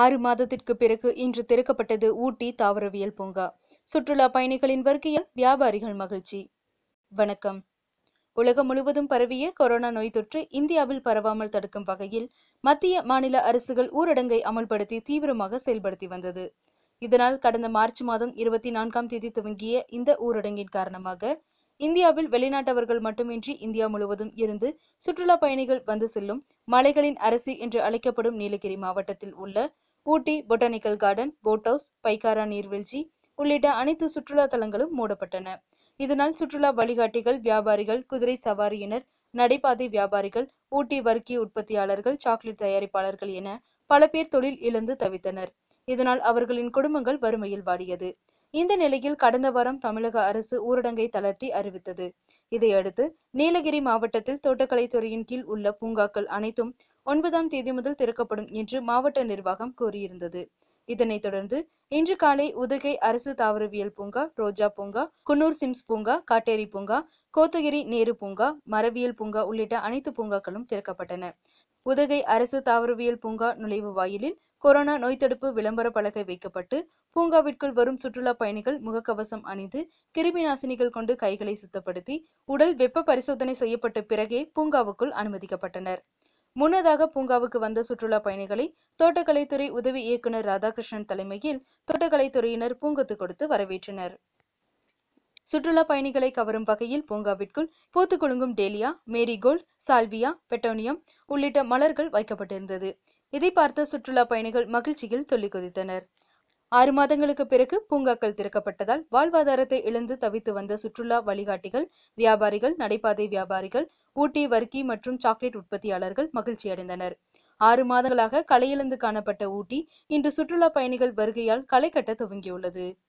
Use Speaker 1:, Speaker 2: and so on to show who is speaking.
Speaker 1: ஆறு மாதத்திற்கு பிறகு இன்று திறக்கப்பட்டது ஊட்டி தாவரவியல் பூங்கா சுற்றுலா பயணிகளின் வருகையால் வியாபாரிகள் மகிழ்ச்சி வணக்கம் உலகம் முழுவதும் பரவிய கொரோனா நோய் தொற்று இந்தியாவில் பரவாமல் தடுக்கும் வகையில் மத்திய மாநில அரசுகள் ஊரடங்கை அமல்படுத்தி தீவிரமாக செயல்படுத்தி வந்தது இதனால் கடந்த மார்ச் மாதம் இருபத்தி நான்காம் தேதி துவங்கிய இந்த ஊரடங்கின் காரணமாக இந்தியாவில் வெளிநாட்டவர்கள் மட்டுமின்றி இந்தியா முழுவதும் இருந்து சுற்றுலா பயணிகள் வந்து செல்லும் மலைகளின் அரசி என்று அழைக்கப்படும் நீலகிரி மாவட்டத்தில் உள்ள Ooty botanical garden boat house Pykara நீர்வீழ்ச்சி உள்ளிட்ட அனைத்து சுற்றுலா தலங்களும் மூடப்பட்டன இதனால் சுற்றுலா வழிகாட்டிகள் வியாபாரிகள் குதிரை சவாரியினர் நடைபாதை வியாபாரிகள் ஊட்டி வர்க்கி உற்பத்தியாளர்கள் சாக்லேட் தயாரிப்பாளர்கள் என பல பேர் தொழில் இழந்து தவித்தனர் இதனால் அவர்களின் குடும்பங்கள் வறுமையில் வாடியது இந்த நிலையில் கடந்த வாரம் தமிழக அரசு ஊரடங்கை தளர்த்தி அறிவித்தது இதையடுத்து நீலகிரி மாவட்டத்தில் தோட்டக்கலைத்துறையின் கீழ் உள்ள பூங்காக்கள் அனைத்தும் ஒன்பதாம் தேதி முதல் திறக்கப்படும் என்று மாவட்ட நிர்வாகம் கூறியிருந்தது இதனைத் தொடர்ந்து இன்று காலை உதகை அரசு தாவரவியல் பூங்கா ரோஜா பூங்கா குன்னூர் சிம்ஸ் பூங்கா காட்டேரி பூங்கா கோத்தகிரி நேரு பூங்கா மரவியல் பூங்கா உள்ளிட்ட அனைத்து பூங்காக்களும் திறக்கப்பட்டன உதகை அரசு தாவரவியல் பூங்கா நுழைவு வாயிலில் கொரோனா நோய் தடுப்பு விளம்பர பலகை வைக்கப்பட்டு பூங்காவிற்குள் வரும் சுற்றுலா பயணிகள் முகக்கவசம் அணிந்து கிருமி நாசினிகள் கொண்டு கைகளை சுத்தப்படுத்தி உடல் வெப்ப பரிசோதனை செய்யப்பட்ட பிறகே பூங்காவுக்குள் அனுமதிக்கப்பட்டனர் முன்னதாக பூங்காவுக்கு வந்த சுற்றுலா பயணிகளை தோட்டக்கலைத்துறை உதவி இயக்குனர் ராதாகிருஷ்ணன் தலைமையில் தோட்டக்கலைத்துறையினர் பூங்கொத்து கொடுத்து வரவேற்றனர் சுற்றுலா பயணிகளை கவரும் வகையில் பூங்காவிற்குள் பூத்து குலுங்கும் டேலியா மேரிகோல்ட் சால்வியா பெட்டோனியம் உள்ளிட்ட மலர்கள் வைக்கப்பட்டிருந்தது இதை பார்த்த சுற்றுலா பயணிகள் மகிழ்ச்சியில் துள்ளி குதித்தனர் ஆறு மாதங்களுக்கு பிறகு பூங்காக்கள் திறக்கப்பட்டதால் வாழ்வாதாரத்தை இழந்து தவித்து வந்த சுற்றுலா வழிகாட்டிகள் வியாபாரிகள் நடைபாதை வியாபாரிகள் ஊட்டி வர்க்கி மற்றும் சாக்லேட் உற்பத்தியாளர்கள் மகிழ்ச்சி அடைந்தனர் ஆறு மாதங்களாக களையிழந்து காணப்பட்ட ஊட்டி இன்று சுற்றுலா பயணிகள் வருகையால் களை கட்ட துவங்கியுள்ளது